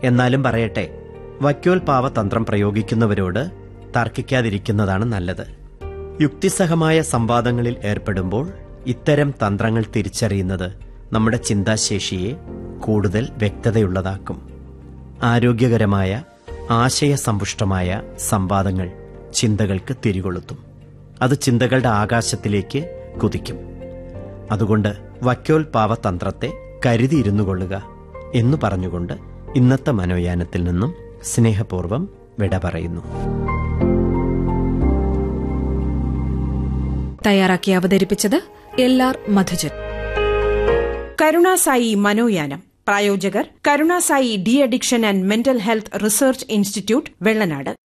എന്നാലും പറയട്ടെ വക്യോൽപാവ തന്ത്രം പ്രയോഗിക്കുന്നവരോട് തർക്കിക്കാതിരിക്കുന്നതാണ് നല്ലത് യുക്തിസഹമായ സംവാദങ്ങളിൽ ഏർപ്പെടുമ്പോൾ ഇത്തരം തന്ത്രങ്ങൾ തിരിച്ചറിയുന്നത് നമ്മുടെ ചിന്താശേഷിയെ കൂടുതൽ വ്യക്തതയുള്ളതാക്കും ആരോഗ്യകരമായ ആശയസമ്പുഷ്ടമായ സംവാദങ്ങൾ ചിന്തകൾക്ക് തിരികൊളുത്തും അത് ചിന്തകളുടെ ആകാശത്തിലേക്ക് കുതിക്കും അതുകൊണ്ട് വക്യോൽപാവ തന്ത്രത്തെ കരുതിയിരുന്നു കൊള്ളുക എന്നു പറഞ്ഞുകൊണ്ട് ഇന്നത്തെ മനോയാനത്തിൽ നിന്നും സ്നേഹപൂർവം വിട പറയുന്നു തയ്യാറാക്കി അവതരിപ്പിച്ചത് എൽ ആർ മധുജൻ കരുണാസായി മനോയാനം പ്രായോജകർ Karunasai de addiction and mental health research institute Vellanad